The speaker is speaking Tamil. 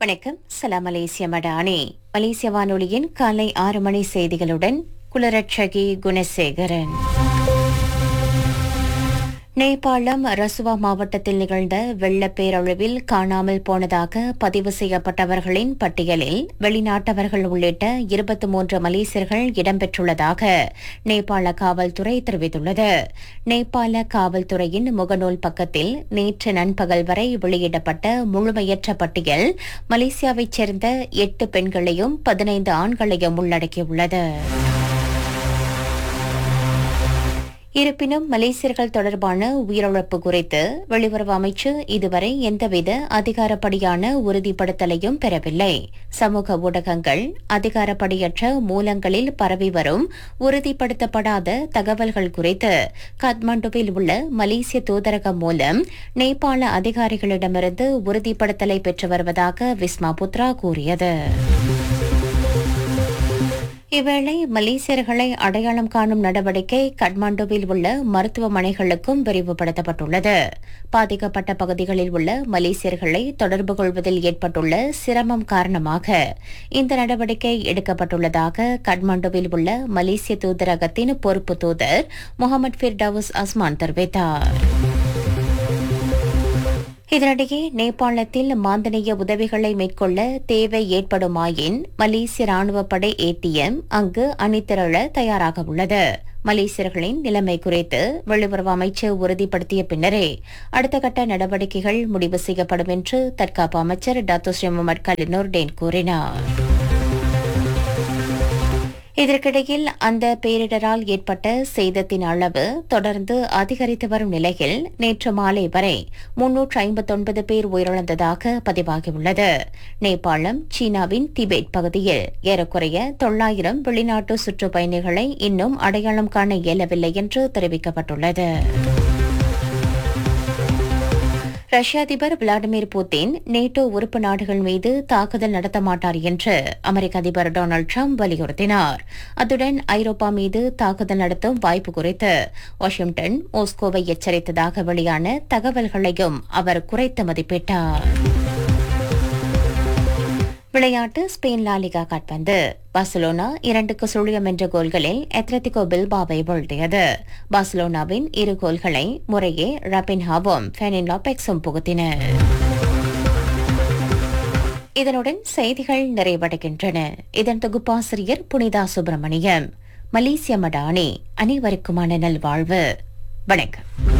வணக்கம் சலாம் மலேசிய மடானி மலேசிய வானொலியின் காலை ஆறு மணி செய்திகளுடன் குலரட்சகி குணசேகரன் நேபாளம் ரசுவா மாவட்டத்தில் நிகழ்ந்த வெள்ளப் பேரழிவில் காணாமல் போனதாக பதிவு செய்யப்பட்டவர்களின் பட்டியலில் வெளிநாட்டவர்கள் உள்ளிட்ட இருபத்தி மூன்று மலேசியர்கள் இடம்பெற்றுள்ளதாக நேபாள காவல்துறை தெரிவித்துள்ளது நேபாள காவல்துறையின் முகநூல் பக்கத்தில் நேற்று நண்பகல் வரை வெளியிடப்பட்ட முழுமையற்ற பட்டியல் மலேசியாவைச் சேர்ந்த எட்டு பெண்களையும் பதினைந்து ஆண்களையும் உள்ளடக்கியுள்ளது இருப்பினும் மலேசியர்கள் தொடர்பான உயிரிழப்பு குறித்து வெளியுறவு அமைச்சு இதுவரை எந்தவித அதிகாரப்படியான உறுதிப்படுத்தலையும் பெறவில்லை சமூக ஊடகங்கள் அதிகாரப்படியற்ற மூலங்களில் பரவி வரும் உறுதிப்படுத்தப்படாத தகவல்கள் குறித்து காத்மாண்டுவில் உள்ள மலேசிய தூதரகம் மூலம் நேபாள அதிகாரிகளிடமிருந்து உறுதிப்படுத்தலை பெற்று வருவதாக விஸ்மா புத்ரா கூறியது இவ்வேளை மலேசியர்களை அடையாளம் காணும் நடவடிக்கை கட்மாண்டுவில் உள்ள மருத்துவமனைகளுக்கும் விரிவுபடுத்தப்பட்டுள்ளது பாதிக்கப்பட்ட பகுதிகளில் உள்ள மலேசியர்களை தொடர்பு கொள்வதில் ஏற்பட்டுள்ள சிரமம் காரணமாக இந்த நடவடிக்கை எடுக்கப்பட்டுள்ளதாக கட்மாண்டுவில் உள்ள மலேசிய தூதரகத்தின் பொறுப்பு தூதர் முகமது ஃபிர்டவுஸ் அஸ்மான் தெரிவித்தார் இதனிடையே நேபாளத்தில் மாந்தனிய உதவிகளை மேற்கொள்ள தேவை ஏற்படுமாயின் மலேசிய ராணுவப்படை ஏடிஎம் அங்கு அணிதிரள தயாராக உள்ளது மலேசியர்களின் நிலைமை குறித்து வெளியுறவு அமைச்சு உறுதிப்படுத்திய பின்னரே அடுத்த கட்ட நடவடிக்கைகள் முடிவு செய்யப்படும் என்று தற்காப்பு அமைச்சர் டாக்டர் ஸ்ரீ முகமது கலினூர் டேன் கூறினார் இதற்கிடையில் அந்த பேரிடரால் ஏற்பட்ட சேதத்தின் அளவு தொடர்ந்து அதிகரித்து வரும் நிலையில் நேற்று மாலை வரை முன்னூற்று ஐம்பத்தொன்பது பேர் உயிரிழந்ததாக பதிவாகியுள்ளது நேபாளம் சீனாவின் திபெத் பகுதியில் ஏறக்குறைய தொள்ளாயிரம் வெளிநாட்டு சுற்றுப்பயணிகளை இன்னும் அடையாளம் காண இயலவில்லை என்று தெரிவிக்கப்பட்டுள்ளது ரஷ்ய அதிபர் விளாடிமிர் புட்டின் நேட்டோ உறுப்பு நாடுகள் மீது தாக்குதல் நடத்த மாட்டார் என்று அமெரிக்க அதிபர் டொனால்டு ட்ரம்ப் வலியுறுத்தினார் அத்துடன் ஐரோப்பா மீது தாக்குதல் நடத்தும் வாய்ப்பு குறித்து வாஷிங்டன் மாஸ்கோவை எச்சரித்ததாக வெளியான தகவல்களையும் அவர் குறைத்து மதிப்பிட்டார் விளையாட்டு ஸ்பெயின் லாலிகா காட்பந்து பார்சலோனா இரண்டுக்கு சுழியம் என்ற கோல்களில் எத்லetico பில்பாவை வீழ்த்தியது பார்சலோனாவின் இரு கோல்களை முறையே ரபின்ஹாவும் ஃபெனின் லாபெக்ஸும் புகுத்தினர் இதனுடன் செய்திகள் நிறைவடைகின்றன இதன் தொகுப்பாசிரியர் புனிதா சுப்பிரமணியம் மலேசிய மடானி அனைவருக்குமான நல்வாழ்வு வணக்கம்